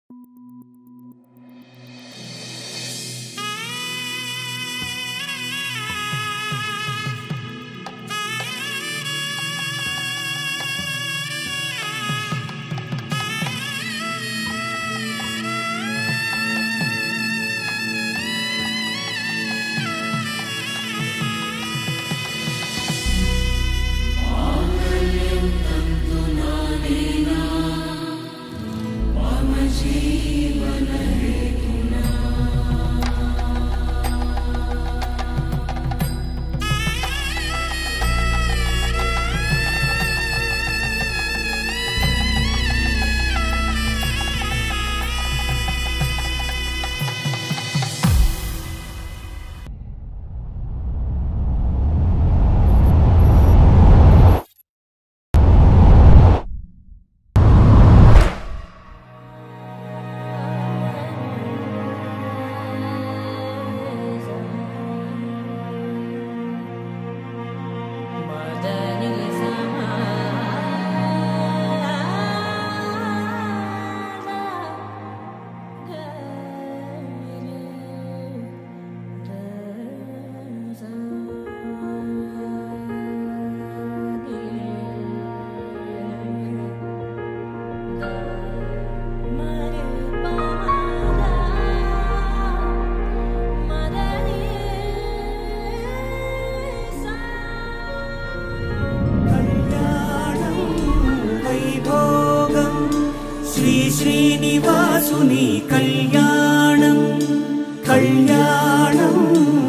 వైభోగం శ్రీ శ్రీనివాసుని కళ్యాణం కళ్యాణం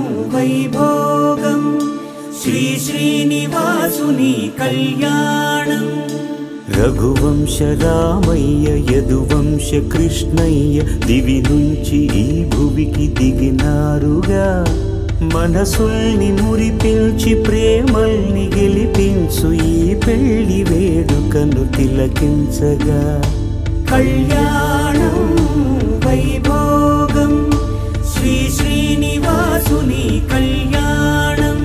వైభోగం శ్రీ శ్రీనివాసుని కళ్యాణం రఘువంశ రామయ్య యదువంశ కృష్ణయ్య దివి నుంచి ఈ భువికి దిగినారుగా మనసుల్ని మురిపించి ప్రేమల్ని గెలిపించు ఈ పెళ్లి వేడుకను తిలకించగా కళ్యాణం వైభోగం శ్రీ శ్రీనివాసుని కళ్యాణం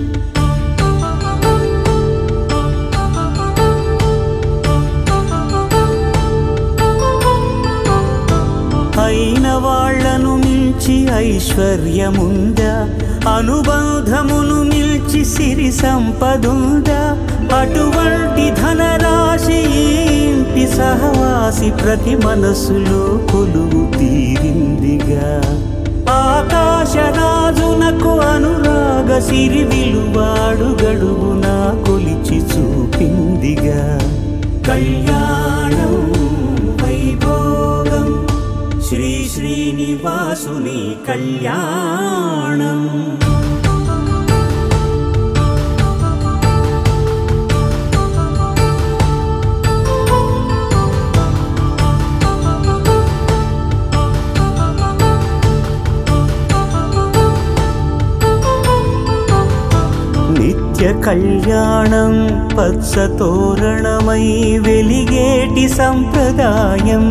అయిన వాళ్లను మిల్చి ఐశ్వర్యముందా అనుబంధమును మిల్చి సిరి సంపదుందా అటువంటి ధనరాశి ఈ ఇంటి సహవాసి ప్రతి మనసులో కొలువు తీరిందిగా ఆకాశరాజునకు అనురాగ సిరి విలువాడు గడుగున కొలిచి చూపిందిగా కళ్యాణం వైభోగం శ్రీ శ్రీనివాసుని కళ్యాణం నిత్య కళ్యాణం పచ్చ తోరణమై వెలిగేటి సంప్రదాయం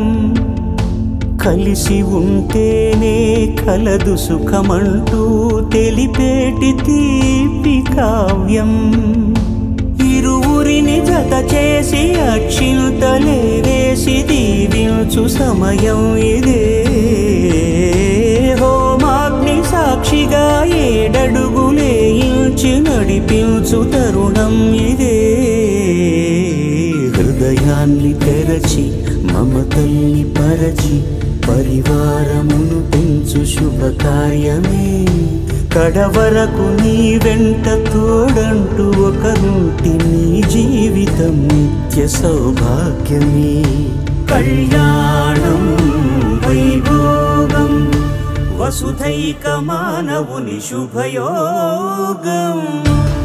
కలిసి ఉంటేనే కలదు సుఖమంటూ తెలిపేటి తీపి కావ్యం ఇరువురిని జత చేసి అక్షింతలే వేసి దీవించు సమయం ఇదే హోమాగ్ని సాక్షిగా ఏడడుగులే ఇంచి నడిపించు తరుణం ఇదే హృదయాన్ని తెరచి మమతల్ని పరచి పరివారమును పెంచు శుభకార్యమే కడవరకు నీ వెంట తోడంటూ ఒకరుంటి నీ జీవితం నిత్య సౌభాగ్యమే కళ్యాణం వైభోగం వసుధైక మానవుని శుభయోగం